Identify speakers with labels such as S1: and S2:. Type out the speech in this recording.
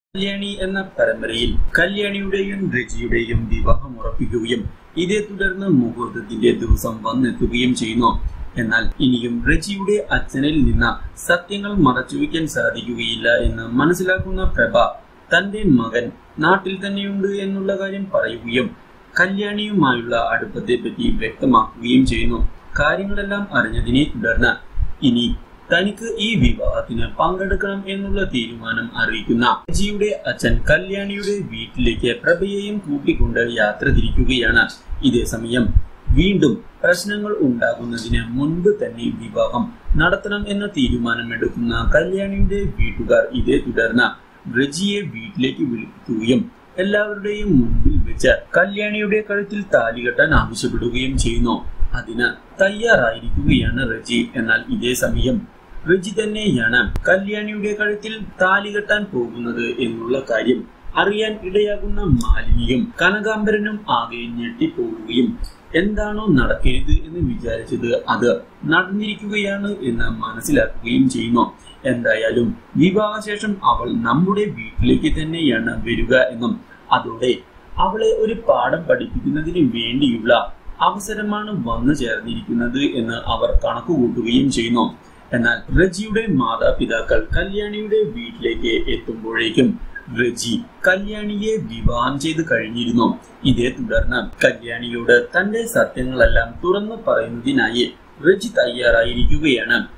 S1: കല്യാണി എന്ന പരമ്പരയിൽ കല്യാണിയുടെയും രജിയുടെയും വിവാഹം ഉറപ്പിക്കുകയും ഇതേ തുടർന്ന് മുഹൂർത്തത്തിന്റെ ദിവസം വന്നെത്തുകയും ചെയ്യുന്നു എന്നാൽ ഇനിയും രജിയുടെ അച്ഛനിൽ നിന്ന് സത്യങ്ങൾ മറച്ചുവെക്കാൻ സാധിക്കുകയില്ല എന്ന് മനസ്സിലാക്കുന്ന പ്രഭ തന്റെ മകൻ നാട്ടിൽ തന്നെയുണ്ട് എന്നുള്ള കാര്യം പറയുകയും കല്യാണിയുമായുള്ള അടുപ്പത്തെ പറ്റി വ്യക്തമാക്കുകയും ചെയ്യുന്നു കാര്യങ്ങളെല്ലാം അറിഞ്ഞതിനെ തുടർന്ന് ഇനി തനിക്ക് ഈ വിവാഹത്തിന് പങ്കെടുക്കണം എന്നുള്ള തീരുമാനം അറിയിക്കുന്ന രജിയുടെ അച്ഛൻ കല്യാണിയുടെ വീട്ടിലേക്ക് പ്രഭയെയും കൂട്ടിക്കൊണ്ട് യാത്ര തിരിക്കുകയാണ് ഇതേ സമയം വീണ്ടും പ്രശ്നങ്ങൾ ഉണ്ടാകുന്നതിന് മുൻപ് തന്നെ വിവാഹം നടത്തണം എന്ന തീരുമാനമെടുക്കുന്ന കല്യാണിയുടെ വീട്ടുകാർ ഇതേ തുടർന്ന് റജിയെ വീട്ടിലേക്ക് വിളിക്കുകയും എല്ലാവരുടെയും മുൻപിൽ വെച്ച് കല്യാണിയുടെ കഴുത്തിൽ താലി കെട്ടാൻ ആവശ്യപ്പെടുകയും ചെയ്യുന്നു അതിന് തയ്യാറായിരിക്കുകയാണ് റജി എന്നാൽ ഇതേ സമയം റജി തന്നെയാണ് കല്യാണിയുടെ കഴുത്തിൽ താലി കെട്ടാൻ പോകുന്നത് എന്നുള്ള കാര്യം അറിയാൻ ഇടയാകുന്ന മാലിനിയും കനകാംബരനും ആകെ ഞെട്ടിപ്പോവുകയും എന്താണോ നടക്കരുത് എന്ന് വിചാരിച്ചത് അത് നടന്നിരിക്കുകയാണ് എന്ന് മനസ്സിലാക്കുകയും ചെയ്യുന്നു എന്തായാലും വിവാഹശേഷം അവൾ നമ്മുടെ വീട്ടിലേക്ക് തന്നെയാണ് വരിക എന്നും അതോടെ അവളെ ഒരു പാഠം പഠിപ്പിക്കുന്നതിന് വേണ്ടിയുള്ള അവസരമാണ് വന്നു ചേർന്നിരിക്കുന്നത് എന്ന് അവർ കണക്കുകൂട്ടുകയും ചെയ്യുന്നു എന്നാൽ റജിയുടെ മാതാപിതാക്കൾ കല്യാണിയുടെ വീട്ടിലേക്ക് എത്തുമ്പോഴേക്കും റജി കല്യാണിയെ വിവാഹം ചെയ്ത് കഴിഞ്ഞിരുന്നു ഇതേ തുടർന്ന് കല്യാണിയോട് തന്റെ സത്യങ്ങളെല്ലാം തുറന്നു പറയുന്നതിനായി റജി തയ്യാറായിരിക്കുകയാണ്